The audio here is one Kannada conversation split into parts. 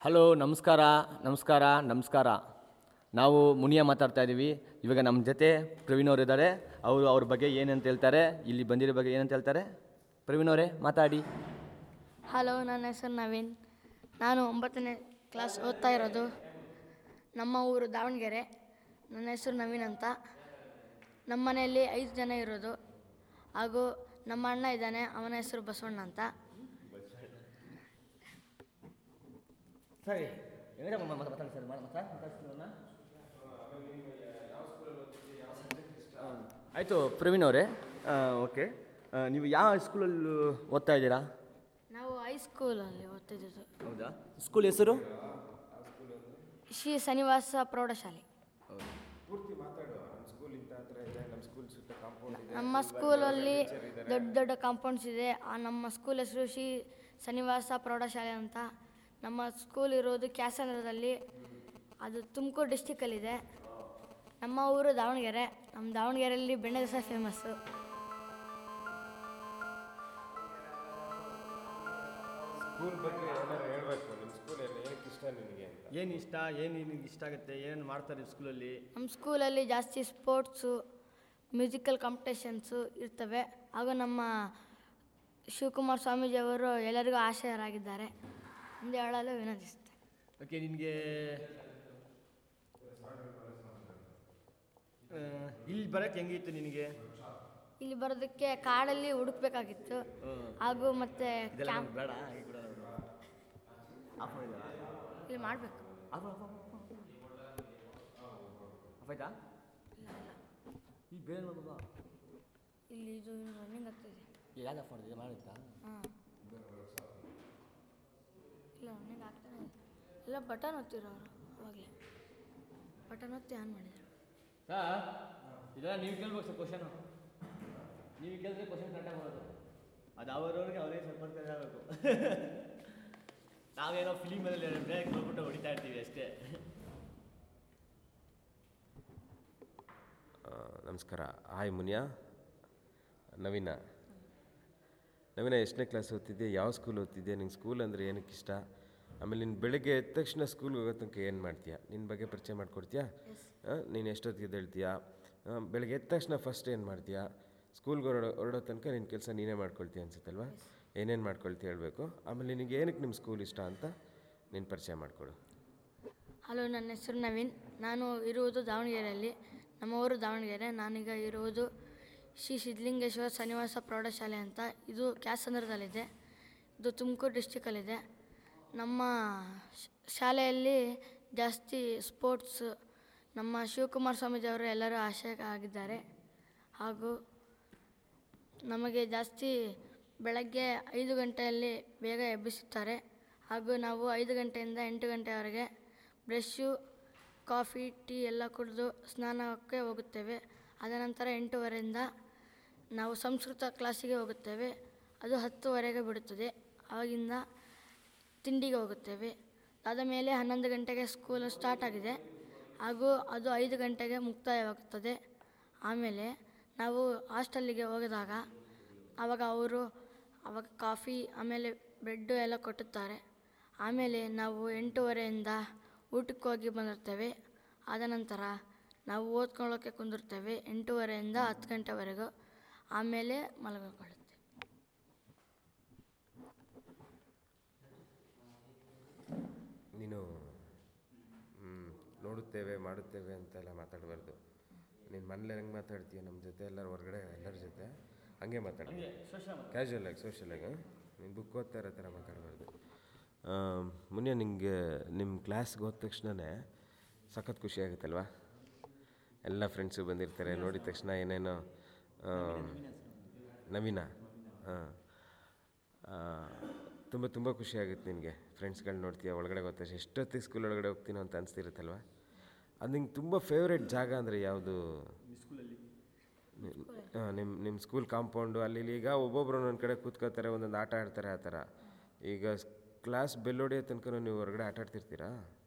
ಹಲೋ ನಮಸ್ಕಾರ ನಮಸ್ಕಾರ ನಮಸ್ಕಾರ ನಾವು ಮುನಿಯ ಮಾತಾಡ್ತಾ ಇದ್ದೀವಿ ಇವಾಗ ನಮ್ಮ ಜೊತೆ ಪ್ರವೀಣ್ ಅವರು ಇದ್ದಾರೆ ಅವರು ಅವ್ರ ಬಗ್ಗೆ ಏನಂತ ಹೇಳ್ತಾರೆ ಇಲ್ಲಿ ಬಂದಿರೋ ಬಗ್ಗೆ ಏನಂತ ಹೇಳ್ತಾರೆ ಪ್ರವೀಣ್ ಅವರೇ ಮಾತಾಡಿ ಹಲೋ ನನ್ನ ಹೆಸರು ನವೀನ್ ನಾನು ಒಂಬತ್ತನೇ ಕ್ಲಾಸ್ ಓದ್ತಾ ಇರೋದು ನಮ್ಮ ಊರು ದಾವಣಗೆರೆ ನನ್ನ ಹೆಸರು ನವೀನ್ ಅಂತ ನಮ್ಮ ಮನೆಯಲ್ಲಿ ಐದು ಜನ ಇರೋದು ಹಾಗೂ ನಮ್ಮ ಅಣ್ಣ ಇದ್ದಾನೆ ಅವನ ಹೆಸರು ಬಸವಣ್ಣ ಅಂತ ಸರಿ ಆಯಿತು ಪ್ರವೀಣ್ ಅವರೇ ಓಕೆ ನೀವು ಯಾವ ಸ್ಕೂಲಲ್ಲಿ ಓದ್ತಾ ಇದ್ದೀರಾ ನಾವು ಹೈಸ್ಕೂಲಲ್ಲಿ ಓದ್ತಿದ್ದು ಹೌದಾ ಸ್ಕೂಲ್ ಹೆಸರು ಶ್ರೀ ಶನಿವಾಸ ಪ್ರೌಢಶಾಲೆ ಪೂರ್ತಿ ಮಾತಾಡು ನಮ್ಮ ಸ್ಕೂಲ್ ಇಂಥ ಹತ್ರ ಇದೆ ನಮ್ಮ ಸ್ಕೂಲ್ ಸುತ್ತ ಕಾಂಪೌಂಡ್ ಇದೆ ನಮ್ಮ ಸ್ಕೂಲಲ್ಲಿ ದೊಡ್ಡ ದೊಡ್ಡ ಕಾಂಪೌಂಡ್ಸ್ ಇದೆ ಆ ನಮ್ಮ ಸ್ಕೂಲ್ ಹೆಸರು ಶ್ರೀ ಶನಿವಾಸ ಪ್ರೌಢಶಾಲೆ ಅಂತ ನಮ್ಮ ಸ್ಕೂಲ್ ಇರೋದು ಕ್ಯಾಸನಗರದಲ್ಲಿ ಅದು ತುಮಕೂರು ಡಿಸ್ಟಿಕಲ್ಲಿದೆ ನಮ್ಮ ಊರು ದಾವಣಗೆರೆ ನಮ್ಮ ದಾವಣಗೆರೆಯಲ್ಲಿ ಬೆಣ್ಣೆ ದೋಸೆ ಫೇಮಸ್ಸು ಸ್ಕೂಲ್ ಬಗ್ಗೆ ಏನಾದ್ರು ಹೇಳ್ಬೇಕು ನಿಮ್ಮ ಸ್ಕೂಲಲ್ಲಿ ಏನಕ್ಕೆ ಇಷ್ಟ ನಿನಗೆ ಅಂತ ಏನು ಇಷ್ಟ ಏನು ನಿನಗೆ ಇಷ್ಟ ಆಗುತ್ತೆ ಏನು ಮಾಡ್ತಾರೆ ಸ್ಕೂಲಲ್ಲಿ ನಮ್ಮ ಸ್ಕೂಲಲ್ಲಿ ಜಾಸ್ತಿ ಸ್ಪೋರ್ಟ್ಸು ಮ್ಯೂಸಿಕಲ್ ಕಾಂಪಿಟೇಷನ್ಸು ಇರ್ತವೆ ಹಾಗೂ ನಮ್ಮ ಶಿವಕುಮಾರ್ ಸ್ವಾಮೀಜಿಯವರು ಎಲ್ಲರಿಗೂ ಆಶಯರಾಗಿದ್ದಾರೆ ಎಂದು ಹೇಳಲು ವಿನಂತಿಸುತ್ತೆ ಓಕೆ ನಿನಗೆ ಇಲ್ಲಿ ಬರೋಕ್ಕೆ ಹೆಂಗಿತ್ತು ನಿನಗೆ ಇಲ್ಲಿ ಬರೋದಕ್ಕೆ ಕಾಡಲ್ಲಿ ಹುಡುಕ್ಬೇಕಾಗಿತ್ತು ಹಾಗೂ ಮತ್ತೆ ಇದೆಲ್ಲ ಕ್ಯಾಂಪ್ ನಮ್ಗೆ ಬೇಡ ಹಾಗೆ ಕೂಡ ಆಫ್ ಮಾಡಿದ್ರಾ ಇಲ್ಲಿ ಮಾಡಬೇಕು ಆಫ್ ಆಫ್ ಆಫ್ ಆಫ್ ಆಯ್ತಾ ಈಗ ಬೇರೆ ನೋಡೋದು ಇಲ್ಲಿ ಇದು ರನ್ನಿಂಗ್ ಆಗ್ತಿದೆ ಯಾವ್ದು ಆಫ್ ಮಾಡಿದೆ ಮಾಡಿದ್ರಾ ಹಾಂ ಇಲ್ಲ ರನ್ನಿಂಗ್ ಆಗ್ತಾನೆ ಇದೆ ಎಲ್ಲ ಬಟನ್ ಒತ್ತಿರೋರು ಅವಾಗಲೇ ಬಟನ್ ಒತ್ತಿ ಆನ್ ಮಾಡಿದರು ಸರ್ ಇದೆಲ್ಲ ನೀವು ಕೇಳ್ಬೇಕು ಸರ್ ಕ್ವಶನು ನೀವು ಕೇಳಿದ್ರೆ ಕ್ವಶನ್ ಕರೆಕ್ಟಾಗಿ ಮಾಡೋದು ಅದು ಅವರವ್ರಿಗೆ ಅವರೇ ಸ್ವಲ್ಪ ಹೇಳಬೇಕು ನಾವೇನೋ ಫಿಲಿಮಲ್ಲಿ ಬ್ರೇಕ್ ನೋಡ್ಬಿಟ್ಟು ಹೊಡಿತಾ ಇರ್ತೀವಿ ಅಷ್ಟೇ ಆ, ನಮಸ್ಕಾರ ಹಾಯ್ ಮುನಿಯ ನವೀನ ನವೀನ ಎಷ್ಟನೇ ಕ್ಲಾಸ್ ಓದ್ತಿದ್ದೆ ಯಾವ ಸ್ಕೂಲ್ ಓದ್ತಿದ್ದೆ ನಿಂಗೆ ಸ್ಕೂಲ್ ಅಂದರೆ ಏನಕ್ಕೆ ಇಷ್ಟ ಆಮೇಲೆ ನೀನು ಬೆಳಗ್ಗೆ ಎದ್ದ ತಕ್ಷಣ ಸ್ಕೂಲ್ಗೆ ಹೋಗೋ ತನಕ ಏನು ಮಾಡ್ತೀಯಾ ನಿನ್ನ ಬಗ್ಗೆ ಪರಿಚಯ ಮಾಡ್ಕೊಡ್ತೀಯಾ ನೀನು ಎಷ್ಟೊತ್ತಿಗೆ ಎದ್ದೇಳ್ತೀಯಾ ಆ, ಬೆಳಗ್ಗೆ ಎದ್ದ ತಕ್ಷಣ ಫಸ್ಟ್ ಏನು ಮಾಡ್ತೀಯಾ ಸ್ಕೂಲ್ಗೆ ಹೊರಡೋ ಹೊರಡೋ ತನಕ ನಿನ್ನ ಕೆಲಸ ನೀನೇ ಮಾಡ್ಕೊಳ್ತೀಯ ಅನ್ಸುತ್ತಲ್ವಾ ಏನೇನು ಮಾಡ್ಕೊಳ್ತೀಯ ಹೇಳಬೇಕು ಆಮೇಲೆ ನಿನಗೆ ಏನಕ್ಕೆ ನಿಮ್ಮ ಸ್ಕೂಲ್ ಇಷ್ಟ ಅಂತ ನೀನು ಪರಿಚಯ ಮಾಡಿಕೊಡು ಹಲೋ ನನ್ನ ಹೆಸರು ನವೀನ್ ನಾನು ಇರುವುದು ದಾವಣಗೆರೆಯಲ್ಲಿ ನಮ್ಮ ಊರು ದಾವಣಗೆರೆ ನಾನೀಗ ಇರುವುದು ಶ್ರೀ ಸಿದ್ಧಲಿಂಗೇಶ್ವರ ಶನಿವಾಸ ಪ್ರೌಢಶಾಲೆ ಅಂತ ಇದು ಕ್ಯಾಸಂದ್ರದಲ್ಲಿದೆ ಇದು ತುಮಕೂರು ಡಿಸ್ಟಿಕಲ್ಲಿದೆ ನಮ್ಮ ಶ- ಶಾಲೆಯಲ್ಲಿ ಜಾಸ್ತಿ ಸ್ಪೋರ್ಟ್ಸ್ ನಮ್ಮ ಶಿವಕುಮಾರ್ ಸ್ವಾಮೀಜಿಯವರು ಎಲ್ಲರೂ ಆಶಯ ಆಗಿದ್ದಾರೆ ಹಾಗೂ ನಮಗೆ ಜಾಸ್ತಿ ಬೆಳಗ್ಗೆ ಐದು ಗಂಟೆಯಲ್ಲಿ ಬೇಗ ಎಬ್ಬಿಸುತ್ತಾರೆ ಹಾಗೂ ನಾವು ಐದು ಗಂಟೆಯಿಂದ ಎಂಟು ಗಂಟೆವರೆಗೆ ಬ್ರಷ್ಷು ಕಾಫಿ ಟೀ ಎಲ್ಲ ಕುಡಿದು ಸ್ನಾನಕ್ಕೆ ಹೋಗುತ್ತೇವೆ ಅದನಂತರ ಎಂಟೂವರೆಯಿಂದ ನಾವು ಸಂಸ್ಕೃತ ಕ್ಲಾಸಿಗೆ ಹೋಗುತ್ತೇವೆ ಅದು ಹತ್ತುವರೆಗೆ ಬಿಡುತ್ತದೆ ಆವಾಗಿಂದ ತಿಂಡಿಗೆ ಹೋಗುತ್ತೇವೆ ಅದಾದ ಮೇಲೆ ಹನ್ನೊಂದು ಗಂಟೆಗೆ ಸ್ಕೂಲ್ ಸ್ಟಾರ್ಟ್ ಆಗಿದೆ ಹಾಗೂ ಅದು ಐದು ಗಂಟೆಗೆ ಮುಕ್ತಾಯವಾಗುತ್ತದೆ ಆಮೇಲೆ ನಾವು ಹಾಸ್ಟೆಲ್ಲಿಗೆ ಹೋಗಿದಾಗ ಆವಾಗ ಅವರು ಆವಾಗ ಕಾಫಿ ಆಮೇಲೆ ಬ್ರೆಡ್ಡು ಎಲ್ಲ ಕೊಟ್ಟುತ್ತಾರೆ ಆಮೇಲೆ ನಾವು ಎಂಟೂವರೆಯಿಂದ ಊಟಕ್ಕೆ ಹೋಗಿ ಬಂದಿರ್ತೇವೆ ಆದ ನಂತರ ನಾವು ಓದ್ಕೊಳ್ಳೋಕ್ಕೆ ಕುಂದಿರ್ತೇವೆ ಎಂಟೂವರೆಯಿಂದ ಹತ್ತು ಗಂಟೆವರೆಗೂ ಆಮೇಲೆ ಮಲಗಿಕೊಳ್ಳುತ್ತೇವೆ ನೀನು ಮ್, ನೋಡುತ್ತೇವೆ ಮಾಡುತ್ತೇವೆ ಅಂತೆಲ್ಲ ಮಾತಾಡಬಾರ್ದು ನೀನು ಮನೇಲಿ ಹೆಂಗೆ ಮಾತಾಡ್ತೀಯ ನಮ್ಮ ಜೊತೆ ಎಲ್ಲರ ಹೊರಗಡೆ ಎಲ್ಲರ ಜೊತೆ ಹಂಗೆ ಮಾತಾಡ ಕ್ಯಾಶುವಲ್ ಆಗಿ ಸೋಷಿಯಲ್ ಆಗಿ ನೀನು ಬುಕ್ ಓದ್ತಾ ಇರೋ ಥರ ಮಾತಾಡಬಾರ್ದು ಮುನ್ಯ ನಿಂಗೆ ನಿಮ್ಮ ಕ್ಲಾಸ್ಗೆ ಹೋದ ತಕ್ಷಣವೇ ಸಖತ್ ಖುಷಿ ಆಗುತ್ತಲ್ವಾ ಎಲ್ಲ ಫ್ರೆಂಡ್ಸು ಬಂದಿರ್ತಾರೆ ನೋಡಿದ ತಕ್ಷಣ ಏನೇನೋ ಆ, ನವೀನ ಹಾಂ ತುಂಬ ತುಂಬ ಖುಷಿ ಆಗುತ್ತೆ ನಿನಗೆ ಫ್ರೆಂಡ್ಸ್ಗಳು ನೋಡ್ತೀಯ ಒಳಗಡೆ ಗೊತ್ತ ಎಷ್ಟೊತ್ತಿಗೆ ಸ್ಕೂಲ್ ಒಳಗಡೆ ಹೋಗ್ತೀನೋ ಅಂತ ಅನಿಸ್ತಿರುತ್ತಲ್ವ ಅದು ನಿಂಗೆ ತುಂಬ ಫೇವ್ರೆಟ್ ಜಾಗ ಅಂದರೆ ಯಾವುದು ಹಾಂ ನಿಮ್ಮ ನಿಮ್ಮ ಸ್ಕೂಲ್ ಕಾಂಪೌಂಡು ಅಲ್ಲಿ ಇಲ್ಲಿ ಈಗ ಒಬ್ಬೊಬ್ರು ಒಂದೊಂದು ಕಡೆ ಕೂತ್ಕೋತಾರೆ ಒಂದೊಂದು ಆಟ ಆಡ್ತಾರೆ ಆ ಥರ ಈಗ ಕ್ಲಾಸ್ ಬೆಲ್ ಹೊಡಿಯೋ ತನಕ ನೀವು ಹೊರಗಡೆ ಆಟ ಆಡ್ತಿರ್ತೀರಾ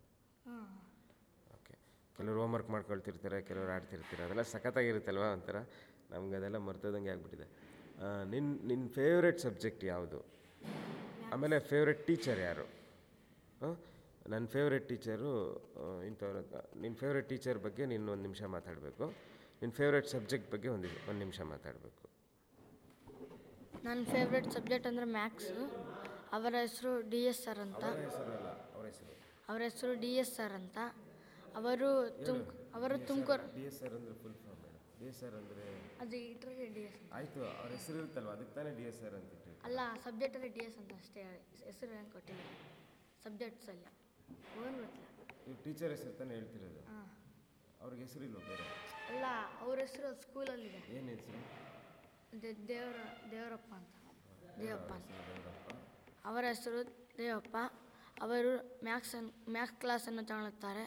ಓಕೆ ಕೆಲವರು ಹೋಮ್ವರ್ಕ್ ಮಾಡ್ಕೊಳ್ತಿರ್ತಾರೆ ಕೆಲವರು ಆಡ್ತಿರ್ತಾರೆ ಅದೆಲ್ಲ ಸಖತ್ತಾಗಿರುತ್ತಲ್ವ ಒಂಥರ ನಮ್ಗೆ ಅದೆಲ್ಲ ಮರ್ತೋದಂಗೆ ಆಗ್ಬಿಟ್ಟಿದೆ ನಿನ್ನ ನಿನ್ನ ಫೇವ್ರೆಟ್ ಸಬ್ಜೆಕ್ಟ್ ಯಾವುದು ಆಮೇಲೆ ಫೇವ್ರೆಟ್ ಟೀಚರ್ ಯಾರು ಹಾಂ ನನ್ನ ಫೇವ್ರೆಟ್ ಟೀಚರು ಇಂಥವ್ರ ನಿನ್ನ ಫೇವ್ರೆಟ್ ಟೀಚರ್ ಬಗ್ಗೆ ನೀನು ಒಂದು ನಿಮಿಷ ಮಾತಾಡಬೇಕು ನಿನ್ನ ಫೇವ್ರೆಟ್ ಸಬ್ಜೆಕ್ಟ್ ಬಗ್ಗೆ ಒಂದು ಒಂದು ನಿಮಿಷ ಮಾತಾಡಬೇಕು ನನ್ನ ಫೇವ್ರೆಟ್ ಸಬ್ಜೆಕ್ಟ್ ಅಂದರೆ ಮ್ಯಾಥ್ಸು ಅವರ ಹೆಸರು ಡಿ ಎಸ್ ಸರ್ ಅಂತ ಹೆಸರಲ್ಲ ಅವ್ರ ಹೆಸರು ಅವರ ಹೆಸರು ಡಿ ಎಸ್ ಸರ್ ಅಂತ ಅವರು ತುಮ್ ಅವರು ತುಮಕೂರು ಡಿ ಎಸ್ ಆರ್ ಅಂದರೆ full form madam D S R ಅಂದರೆ ಅದು ಇಟ್ಟರೆ ಡಿ ಎಸ್ ಆಯಿತು ಅವ್ರ ಹೆಸರು ಇರುತ್ತಲ್ವ ಅದಕ್ಕೆ ತಾನೇ ಡಿ ಎಸ್ ಆರ್ ಅಂತ ಇಟ್ಟಿರ್ತಾರೆ. ಅಲ್ಲ ಸಬ್ಜೆಕ್ಟಲ್ಲಿ ಡಿ ಎಸ್ ಅಂತ ಅಷ್ಟೇ ಹೆಸರು ಏನು ಕೊಟ್ಟಿಲ್ಲ ಸಬ್ಜೆಕ್ಟ್ಸಲ್ಲಿ ಏನು ಗೊತ್ತಿಲ್ಲ ಇವ್ರು ಟೀಚರ್ ಹೆಸರು ತಾನೇ ಹೇಳ್ತಿರೋದು ಹಾಂ ಅವ್ರಿಗೆ ಹೆಸರಿಲ್ವ ಬೇರೆ ಅಲ್ಲ ಅವ್ರ ಹೆಸರು ಸ್ಕೂಲಲ್ಲಿದೆ ಏನು ಹೆಸರು ದೇ- ದೇವರ ದೇವರಪ್ಪ ಅಂತ ದೇವಪ್ಪ ಅಂತ ಅವರ ಹೆಸರು ದೇವಪ್ಪ ಅವರು ಮ್ಯಾಥ್ಸ್ ಮ್ಯಾಥ್ಸ್ ಕ್ಲಾಸನ್ನು ತಗೊಳ್ಳುತ್ತಾರೆ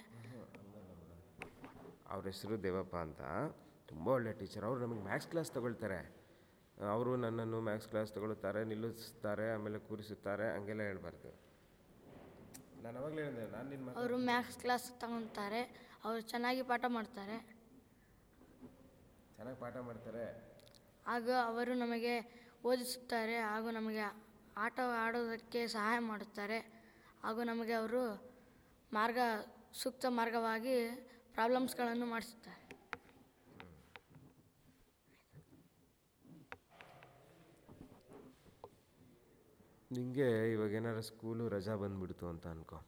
ಅವ್ರ ಹೆಸರು ದೇವಪ್ಪ ಅಂತ ತುಂಬ ಒಳ್ಳೆ ಟೀಚರ್ ಅವರು ನಮಗೆ ಮ್ಯಾಥ್ಸ್ ಕ್ಲಾಸ್ ತಗೊಳ್ತಾರೆ ಅವರು ನನ್ನನ್ನು ಮ್ಯಾಥ್ಸ್ ಕ್ಲಾಸ್ ತಗೊಳ್ತಾರೆ ನಿಲ್ಲಿಸ್ತಾರೆ ಆಮೇಲೆ ಕೂರಿಸುತ್ತಾರೆ ಹಂಗೆಲ್ಲ ಹೇಳ್ಬಾರ್ದು ನಾನು ಅವಾಗಲೇ ಹೇಳಿದೆ ನಾನು ನಿನ್ನ ಅವರು ಮ್ಯಾಥ್ಸ್ ಕ್ಲಾಸ್ ತಗೊಳ್ತಾರೆ ಅವರು ಚೆನ್ನಾಗಿ ಪಾಠ ಮಾಡ್ತಾರೆ ಚೆನ್ನಾಗಿ ಪಾಠ ಮಾಡ್ತಾರೆ ಹಾಗೂ ಅವರು ನಮಗೆ ಓದಿಸುತ್ತಾರೆ ಹಾಗೂ ನಮಗೆ ಆಟ ಆಡೋದಕ್ಕೆ ಸಹಾಯ ಮಾಡುತ್ತಾರೆ ಹಾಗೂ ನಮಗೆ ಅವರು ಮಾರ್ಗ ಸೂಕ್ತ ಮಾರ್ಗವಾಗಿ ಪ್ರಾಬ್ಲಮ್ಸ್ಗಳನ್ನು ಮಾಡಿಸುತ್ತಾರೆ ನಿಮಗೆ ಇವಾಗ ಏನಾರು ಸ್ಕೂಲು ರಜಾ ಬಂದುಬಿಡ್ತು ಅಂತ ಅನ್ಕೋ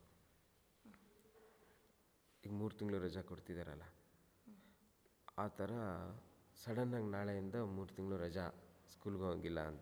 ಈಗ ಮೂರು ತಿಂಗಳು ರಜಾ ಕೊಡ್ತಿದ್ದಾರಲ್ಲ ಆ ಥರ ಸಡನ್ನಾಗಿ ನಾಳೆಯಿಂದ ಮೂರು ತಿಂಗಳು ರಜಾ ಸ್ಕೂಲ್ಗೆ ಹೋಗಿಲ್ಲ ಅಂತ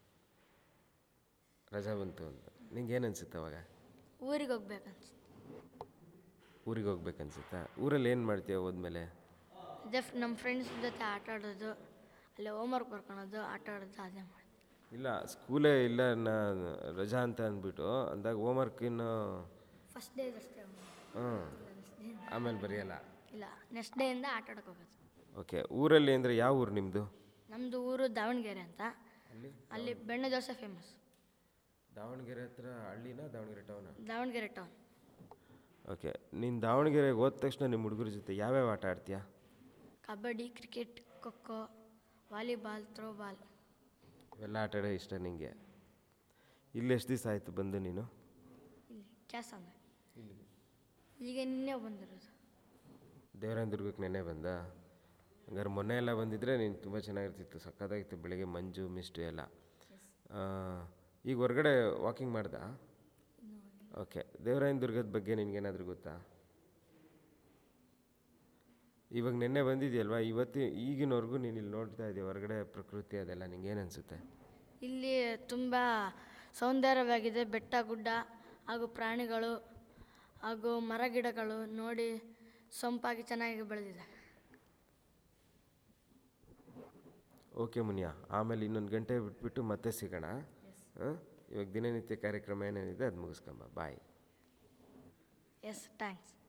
ರಜಾ ಬಂತು ಅಂತ ನಿಂಗೆ ಏನು ಅನ್ಸುತ್ತೆ ಅವಾಗ ಊರಿಗೆ ಹೋಗ್ಬೇಕನ್ಸುತ್ತೆ ಊರಿಗೆ ಹೋಗ್ಬೇಕನ್ಸುತ್ತಾ ಊರಲ್ಲಿ ಏನು ಮಾಡ್ತೀಯ ಹೋದ್ಮೇಲೆ ಅದೇ ನಮ್ಮ ಫ್ರೆಂಡ್ಸ್ ಜೊತೆ ಆಟ ಆಡೋದು ಅಲ್ಲಿ ಹೋಮ್ವರ್ಕ್ ಬರ್ಕೊಳೋದು ಆಟ ಆಡೋದು ಅದೇ ಮಾಡಿ ಇಲ್ಲ ಸ್ಕೂಲೇ ಇಲ್ಲ ನಾ ರಜಾ ಅಂತ ಅಂದ್ಬಿಟ್ಟು ಅಂದಾಗ ಹೋಮ್ವರ್ಕ್ ಇನ್ನು ಫಸ್ಟ್ ಡೇ ಅಷ್ಟೇ ಹ್ಞೂ ಆಮೇಲೆ ಬರೆಯಲ್ಲ ಇಲ್ಲ ನೆಕ್ಸ್ಟ್ ಡೇಯಿಂದ ಆಟ ಆಡೋಕೆ ಹೋಗೋದು ಓಕೆ ಊರಲ್ಲಿ ಅಂದರೆ ಯಾವ ಊರು ನಿಮ್ಮದು ನಮ್ಮದು ಊರು ದಾವಣಗೆರೆ ಅಂತ ಅಲ್ಲಿ ಬೆಣ್ಣೆ ದೋಸೆ ಫೇಮಸ್ ದಾವಣಗೆರೆ ಹತ್ರ ಹಳ್ಳಿನ ದಾವಣಗೆರೆ ಟೌನ ದಾವಣಗೆರೆ ಟೌನ್ ಓಕೆ ನೀನು ದಾವಣಗೆರೆಗೆ ಹೋದ ತಕ್ಷಣ ನಿಮ್ಮ ಹುಡುಗರ ಜೊತೆ ಯಾವ್ಯಾವ ಆಟ ಆಡ್ತೀಯಾ kabaddi cricket kho kho volleyball throwball ಇವೆಲ್ಲ ಆಟ ಆಡೋ ಇಷ್ಟ ನಿಂಗೆ ಇಲ್ಲಿ ಎಷ್ಟು ದಿವಸ ಆಯಿತು ಬಂದು ನೀನು ಇಲ್ಲಿ ಕ್ಯಾಸ್ ಅಂದರೆ ಈಗ ನಿನ್ನೆ ಬಂದಿರೋದು ದೇವರಾಯನ ದುರ್ಗಕ್ಕೆ ನೆನ್ನೆ ಬಂದ ಹಂಗಾರೆ ಮೊನ್ನೆ ಎಲ್ಲ ಬಂದಿದ್ರೆ ನೀನು ತುಂಬ ಚೆನ್ನಾಗಿರ್ತಿತ್ತು ಸಕ್ಕತ್ತಾಗಿತ್ತು ಬೆಳಗ್ಗೆ ಮಂಜು ಮಿಸ್ಟು ಎಲ್ಲ ಆ, ಈಗ ಹೊರಗಡೆ ವಾಕಿಂಗ್ ಮಾಡ್ದಾ ಓಕೆ ದೇವರಾಯನ ದುರ್ಗದ ಬಗ್ಗೆ ನಿನಗೇನಾದರೂ ಗೊತ್ತಾ ಇವಾಗ ನಿನ್ನೆ ಬಂದಿದೆಯಲ್ವಾ ಇವತ್ತು ಈಗಿನವರೆಗೂ ನೀನು ಇಲ್ಲಿ ನೋಡ್ತಾ ಇದೆಯಾ ಹೊರಗಡೆ ಪ್ರಕೃತಿ ಅದೆಲ್ಲ ನಿಂಗೇನು ಅನಿಸುತ್ತೆ ಇಲ್ಲಿ ತುಂಬ ಸೌಂದರ್ಯವಾಗಿದೆ ಬೆಟ್ಟ ಗುಡ್ಡ ಹಾಗೂ ಪ್ರಾಣಿಗಳು ಹಾಗೂ ಮರ ಗಿಡಗಳು ನೋಡಿ ಸೊಂಪಾಗಿ ಚೆನ್ನಾಗಿ ಬೆಳೆದಿದೆ ಓಕೆ ಮುನಿಯಾ ಆಮೇಲೆ ಇನ್ನೊಂದು ಗಂಟೆ ಬಿಟ್ಬಿಟ್ಟು ಮತ್ತೆ ಸಿಗೋಣ ಹಾಂ ಇವಾಗ ದಿನನಿತ್ಯ ಕಾರ್ಯಕ್ರಮ ಏನೇನಿದೆ ಅದು ಮುಗಿಸ್ಕೊಂಬ ಬಾಯ್ ಎಸ್ ಥ್ಯಾಂಕ್ಸ್